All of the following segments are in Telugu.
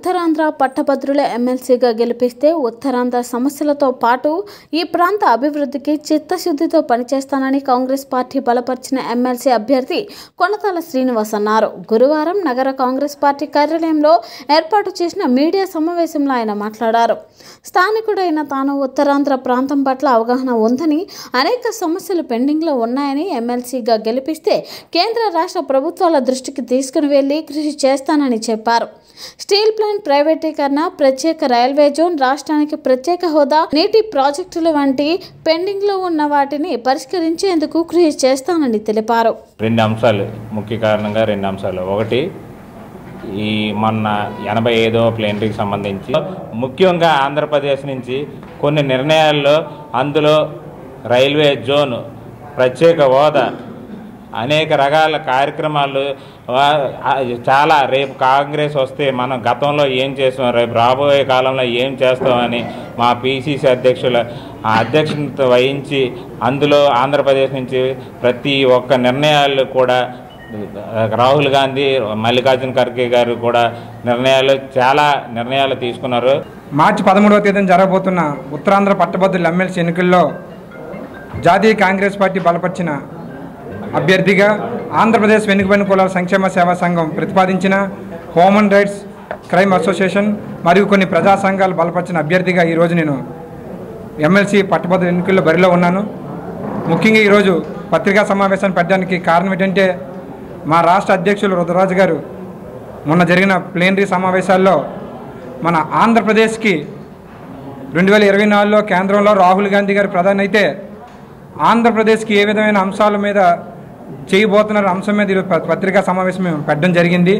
ఉత్తరాంధ్ర పట్టభద్రుల ఎమ్మెల్సీగా గెలిపిస్తే ఉత్తరాంధ్ర సమస్యలతో పాటు ఈ ప్రాంత అభివృద్ధికి చిత్తశుద్ధితో పనిచేస్తానని కాంగ్రెస్ పార్టీ బలపరిచిన ఎమ్మెల్సీ అభ్యర్థి కొనతాల శ్రీనివాస్ అన్నారు గురువారం నగర కాంగ్రెస్ పార్టీ కార్యాలయంలో ఏర్పాటు చేసిన మీడియా సమావేశంలో ఆయన మాట్లాడారు స్థానికుడైన తాను ఉత్తరాంధ్ర ప్రాంతం పట్ల అవగాహన ఉందని అనేక సమస్యలు పెండింగ్లో ఉన్నాయని ఎమ్మెల్సీగా గెలిపిస్తే కేంద్ర రాష్ట్ర ప్రభుత్వాల దృష్టికి తీసుకుని వెళ్లి కృషి చేస్తానని చెప్పారు స్టీల్ ప్లాంట్ ప్రైవేటీకరణ ప్రత్యేక రైల్వే జోన్ రాష్ట్రానికి ప్రత్యేక హోదా నీటి ప్రాజెక్టులు వంటి పెండింగ్లో ఉన్న వాటిని పరిష్కరించేందుకు కృషి చేస్తానని తెలిపారు రెండు అంశాలు ముఖ్య కారణంగా రెండు అంశాలు ఒకటి ఈ మొన్న ఎనభై ఐదో ప్లేనరీకి సంబంధించి ముఖ్యంగా ఆంధ్రప్రదేశ్ నుంచి కొన్ని నిర్ణయాల్లో అందులో రైల్వే జోన్ ప్రత్యేక హోదా అనేక రకాల కార్యక్రమాలు వా- ఆ, చాలా రేపు కాంగ్రెస్ వస్తే మనం గతంలో ఏం చేస్తాం రేపు రాబోయే కాలంలో ఏం చేస్తామని మా పిసిసి అధ్యక్షుల ఆ అధ్యక్షత వహించి అందులో ఆంధ్రప్రదేశ్ నుంచి ప్రతి ఒక్క నిర్ణయాలు కూడా రాహుల్ గాంధీ మల్లికార్జున ఖర్గే గారు కూడా నిర్ణయాలు చాలా నిర్ణయాలు తీసుకున్నారు మార్చి పదమూడవ తేదీన జరగబోతున్న ఉత్తరాంధ్ర పట్టభద్రుల ఎమ్మెల్సీ ఎన్నికల్లో జాతీయ కాంగ్రెస్ పార్టీ బలపరిచిన అభ్యర్థిగా ఆంధ్రప్రదేశ్ వెనుకబడిన కులాల సంక్షేమ సేవా సంఘం ప్రతిపాదించిన హ్యూమన్ రైట్స్ క్రైమ్ అసోసియేషన్ మరియు కొన్ని ప్రజా సంఘాలు బలపరిచిన అభ్యర్థిగా ఈరోజు నేను ఎమ్మెల్సీ పట్టభద్రుల ఎన్నికల్లో బరిలో ఉన్నాను ముఖ్యంగా ఈరోజు పత్రికా సమావేశాన్ని పెట్టడానికి కారణం ఏంటంటే మా రాష్ట్ర అధ్యక్షులు రుద్రరాజు గారు మొన్న జరిగిన ప్లేనరీ సమావేశాల్లో మన ఆంధ్రప్రదేశ్కి రెండు వేల ఇరవై నాలుగులో కేంద్రంలో రాహుల్ గాంధీ గారు ప్రధాని అయితే ఆంధ్రప్రదేశ్కి ఏ విధమైన అంశాల మీద చేయబోతున్నారు అంశం మీద ఈరోజు ప- పత్రికా సమావేశం మేము పెట్టడం జరిగింది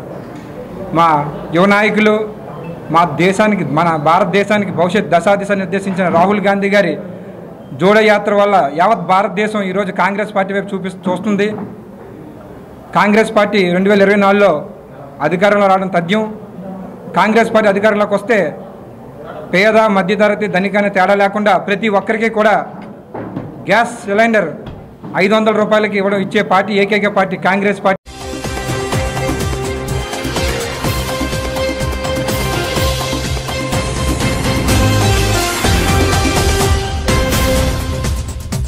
మా యువ నాయకులు మా దేశానికి మన భారతదేశానికి భవిష్యత్ దశాదిశ నిర్దేశించిన రాహుల్ గాంధీ గారి జోడో యాత్ర వల్ల యావత్ భారతదేశం ఈరోజు కాంగ్రెస్ పార్టీ వైపు చూపి చూస్తుంది కాంగ్రెస్ పార్టీ రెండు వేల ఇరవై నాలుగులో అధికారంలో రావడం తథ్యం కాంగ్రెస్ పార్టీ అధికారంలోకి వస్తే పేద మధ్యతరగతి ధనికాన్ని తేడా లేకుండా ప్రతి ఒక్కరికి కూడా గ్యాస్ సిలిండర్ ఐదు వందల రూపాయలకి ఇవ్వడం ఇచ్చే పార్టీ ఏకైక పార్టీ కాంగ్రెస్ పార్టీ